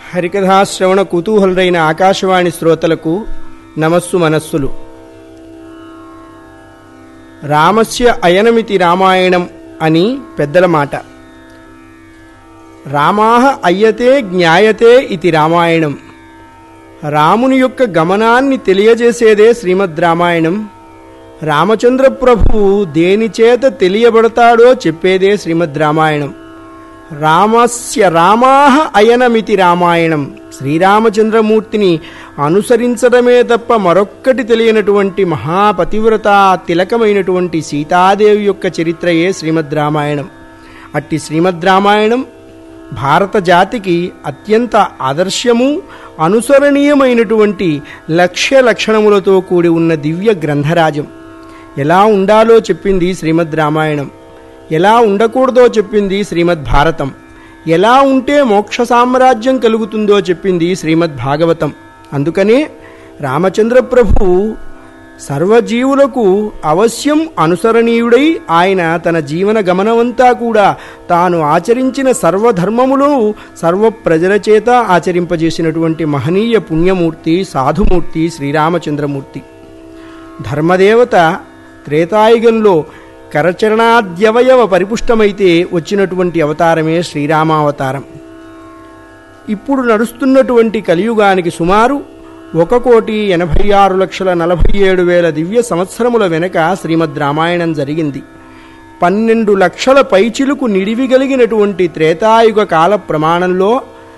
హరికథాశ్రవణ కుతూహలురైన ఆకాశవాణి శ్రోతలకు నమస్సు మనస్సులు రామస్య అయనమితి రామాయణం అని పెద్దల మాట రామాహ అయ్యతే జ్ఞాయతే ఇది రామాయణం రాముని యొక్క గమనాన్ని తెలియజేసేదే శ్రీమద్ రామాయణం రామచంద్ర ప్రభువు దేనిచేత తెలియబడతాడో చెప్పేదే శ్రీమద్ రామాయణం రామస్య రామాహ అయనమితి రామాయణం శ్రీరామచంద్రమూర్తిని అనుసరించడమే తప్ప మరొక్కటి తెలియనటువంటి మహాపతివ్రత తిలకమైనటువంటి సీతాదేవి యొక్క చరిత్రయే శ్రీమద్ రామాయణం అట్టి శ్రీమద్ రామాయణం భారత జాతికి అత్యంత ఆదర్శము అనుసరణీయమైనటువంటి లక్ష్య లక్షణములతో కూడి ఉన్న దివ్య గ్రంథరాజం ఎలా ఉండాలో చెప్పింది శ్రీమద్ రామాయణం ఎలా ఉండకూడదో చెప్పింది శ్రీమద్ భారతం ఎలా ఉంటే మోక్ష సామ్రాజ్యం కలుగుతుందో చెప్పింది శ్రీమద్ భాగవతం అందుకనే రామచంద్ర ప్రభువు సర్వజీవులకు అవశ్యం అనుసరణీయుడై ఆయన తన జీవన గమనమంతా కూడా తాను ఆచరించిన సర్వధర్మములను సర్వ ప్రజల చేత ఆచరింపజేసినటువంటి మహనీయ పుణ్యమూర్తి సాధుమూర్తి శ్రీరామచంద్రమూర్తి ధర్మదేవత త్రేతాయుగంలో కరచరణాద్యవయవ పరిపుష్టమైతే వచ్చినటువంటి అవతారమే శ్రీరామావతారం ఇప్పుడు నడుస్తున్నటువంటి కలియుగానికి సుమారు ఒక కోటి ఎనభై ఆరు లక్షల నలభై ఏడు వేల దివ్య సంవత్సరముల వెనక శ్రీమద్ రామాయణం జరిగింది పన్నెండు లక్షల పైచిలుకు నిడివిగలిగినటువంటి త్రేతాయుగ కాల ప్రమాణంలో